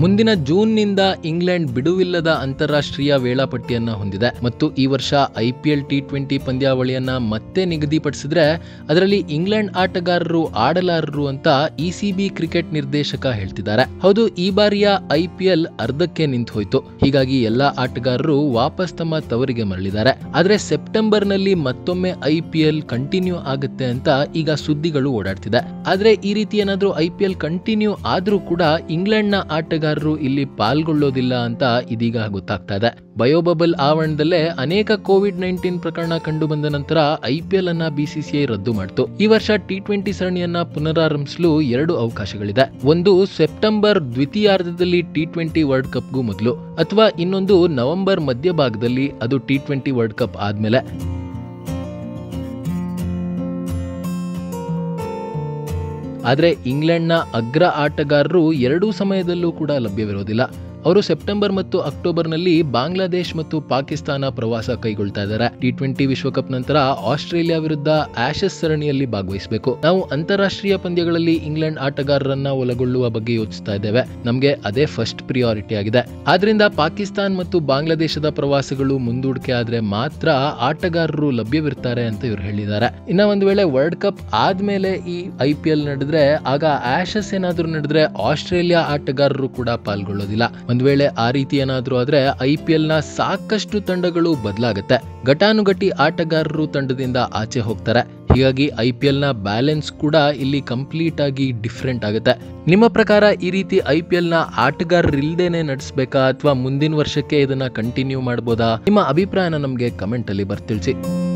ಮುಂದಿನ ಜೂನ್ ನಿಂದ ಇಂಗ್ಲೆಂಡ್ ಬಿಡುವಿಲ್ಲದ ಅಂತಾರಾಷ್ಟ್ರೀಯ ವೇಳಾಪಟ್ಟಿಯನ್ನ ಹೊಂದಿದೆ ಮತ್ತು ಈ ವರ್ಷ ಐಪಿಎಲ್ ಟಿ ಟ್ವೆಂಟಿ ಪಂದ್ಯಾವಳಿಯನ್ನ ಮತ್ತೆ ನಿಗದಿಪಡಿಸಿದ್ರೆ ಅದರಲ್ಲಿ ಇಂಗ್ಲೆಂಡ್ ಆಟಗಾರರು ಆಡಲಾರರು ಅಂತ ಇಸಿಬಿ ಕ್ರಿಕೆಟ್ ನಿರ್ದೇಶಕ ಹೇಳ್ತಿದ್ದಾರೆ ಹೌದು ಈ ಬಾರಿಯ ಐಪಿಎಲ್ ಅರ್ಧಕ್ಕೆ ನಿಂತು ಹೋಯ್ತು ಹೀಗಾಗಿ ಎಲ್ಲಾ ಆಟಗಾರರು ವಾಪಸ್ ತಮ್ಮ ತವರಿಗೆ ಮರಳಿದ್ದಾರೆ ಆದ್ರೆ ಸೆಪ್ಟೆಂಬರ್ ನಲ್ಲಿ ಮತ್ತೊಮ್ಮೆ ಐಪಿಎಲ್ ಕಂಟಿನ್ಯೂ ಆಗುತ್ತೆ ಅಂತ ಈಗ ಸುದ್ದಿಗಳು ಓಡಾಡ್ತಿದೆ ಆದ್ರೆ ಈ ರೀತಿ ಏನಾದ್ರೂ ಐಪಿಎಲ್ ಕಂಟಿನ್ಯೂ ಆದ್ರೂ ಕೂಡ ಇಂಗ್ಲೆಂಡ್ ನ ಆಟಗಾರರು ಇಲ್ಲಿ ಪಾಲ್ಗೊಳ್ಳೋದಿಲ್ಲ ಅಂತ ಇದೀಗ ಗೊತ್ತಾಗ್ತಾ ಇದೆ ಬಯೋಬಬಲ್ ಆವರಣದಲ್ಲೇ ಅನೇಕ ಕೋವಿಡ್ ನೈನ್ಟೀನ್ ಪ್ರಕರಣ ಕಂಡು ಬಂದ ನಂತರ ಐಪಿಎಲ್ ಅನ್ನ ಬಿಸಿಸಿಐ ರದ್ದು ಮಾಡಿತು ಈ ವರ್ಷ ಟಿ ಟ್ವೆಂಟಿ ಸರಣಿಯನ್ನ ಪುನರಾರಂಭಿಸಲು ಎರಡು ಅವಕಾಶಗಳಿದೆ ಒಂದು ಸೆಪ್ಟೆಂಬರ್ ದ್ವಿತೀಯಾರ್ಧದಲ್ಲಿ ಟಿ ಟ್ವೆಂಟಿ ವರ್ಲ್ಡ್ ಕಪ್ಗೂ ಮೊದಲು ಅಥವಾ ಇನ್ನೊಂದು ನವೆಂಬರ್ ಮಧ್ಯಭಾಗದಲ್ಲಿ ಅದು ಟಿ ಟ್ವೆಂಟಿ ವರ್ಲ್ಡ್ ಕಪ್ ಆದ್ಮೇಲೆ ಆದರೆ ಇಂಗ್ಲೆಂಡ್ನ ಅಗ್ರ ಆಟಗಾರರು ಎರಡೂ ಸಮಯದಲ್ಲೂ ಕೂಡ ಲಭ್ಯವಿರೋದಿಲ್ಲ ಅವರು ಸೆಪ್ಟೆಂಬರ್ ಮತ್ತು ಅಕ್ಟೋಬರ್ನಲ್ಲಿ ಬಾಂಗ್ಲಾದೇಶ್ ಮತ್ತು ಪಾಕಿಸ್ತಾನ ಪ್ರವಾಸ ಕೈಗೊಳ್ತಾ ಇದ್ದಾರೆ ಟಿ ಟ್ವೆಂಟಿ ವಿಶ್ವಕಪ್ ನಂತರ ಆಸ್ಟ್ರೇಲಿಯಾ ವಿರುದ್ಧ ಆಶಸ್ ಸರಣಿಯಲ್ಲಿ ಭಾಗವಹಿಸಬೇಕು ನಾವು ಅಂತಾರಾಷ್ಟ್ರೀಯ ಪಂದ್ಯಗಳಲ್ಲಿ ಇಂಗ್ಲೆಂಡ್ ಆಟಗಾರರನ್ನ ಒಳಗೊಳ್ಳುವ ಬಗ್ಗೆ ಯೋಚಿಸ್ತಾ ಇದ್ದೇವೆ ನಮಗೆ ಅದೇ ಫಸ್ಟ್ ಪ್ರಿಯಾರಿಟಿ ಆಗಿದೆ ಆದ್ರಿಂದ ಪಾಕಿಸ್ತಾನ್ ಮತ್ತು ಬಾಂಗ್ಲಾದೇಶದ ಪ್ರವಾಸಗಳು ಮುಂದೂಡಿಕೆ ಆದ್ರೆ ಮಾತ್ರ ಆಟಗಾರರು ಲಭ್ಯವಿರ್ತಾರೆ ಅಂತ ಇವರು ಹೇಳಿದ್ದಾರೆ ಇನ್ನ ಒಂದು ವೇಳೆ ವರ್ಲ್ಡ್ ಕಪ್ ಆದ್ಮೇಲೆ ಈ ಐ ಪಿ ಎಲ್ ನಡೆದ್ರೆ ಆಗ ಆಶಸ್ ಏನಾದ್ರೂ ನಡೆದ್ರೆ ಆಸ್ಟ್ರೇಲಿಯಾ ಆಟಗಾರರು ಕೂಡ ಪಾಲ್ಗೊಳ್ಳೋದಿಲ್ಲ ಒಂದ್ ವೇಳೆ ಆ ರೀತಿ ಏನಾದ್ರೂ ಆದ್ರೆ ಐ ಪಿ ಎಲ್ ನ ಸಾಕಷ್ಟು ತಂಡಗಳು ಬದಲಾಗುತ್ತೆ ಘಟಾನುಘಟಿ ಆಟಗಾರರು ತಂಡದಿಂದ ಆಚೆ ಹೋಗ್ತಾರೆ ಹೀಗಾಗಿ ಐ ಪಿ ಎಲ್ ನ ಬ್ಯಾಲೆನ್ಸ್ ಕೂಡ ಇಲ್ಲಿ ಕಂಪ್ಲೀಟ್ ಆಗಿ ಡಿಫ್ರೆಂಟ್ ಆಗುತ್ತೆ ನಿಮ್ಮ ಪ್ರಕಾರ ಈ ರೀತಿ ಐ ಪಿ ಎಲ್ ನ ಆಟಗಾರರಿಲ್ದೇನೆ ನಡೆಸಬೇಕಾ ಅಥವಾ ಮುಂದಿನ ವರ್ಷಕ್ಕೆ ಇದನ್ನ ಕಂಟಿನ್ಯೂ ಮಾಡ್ಬೋದಾ ನಿಮ್ಮ ಅಭಿಪ್ರಾಯನ ನಮಗೆ ಕಮೆಂಟ್ ಅಲ್ಲಿ ಬರ್ತಿಳ್ಸಿ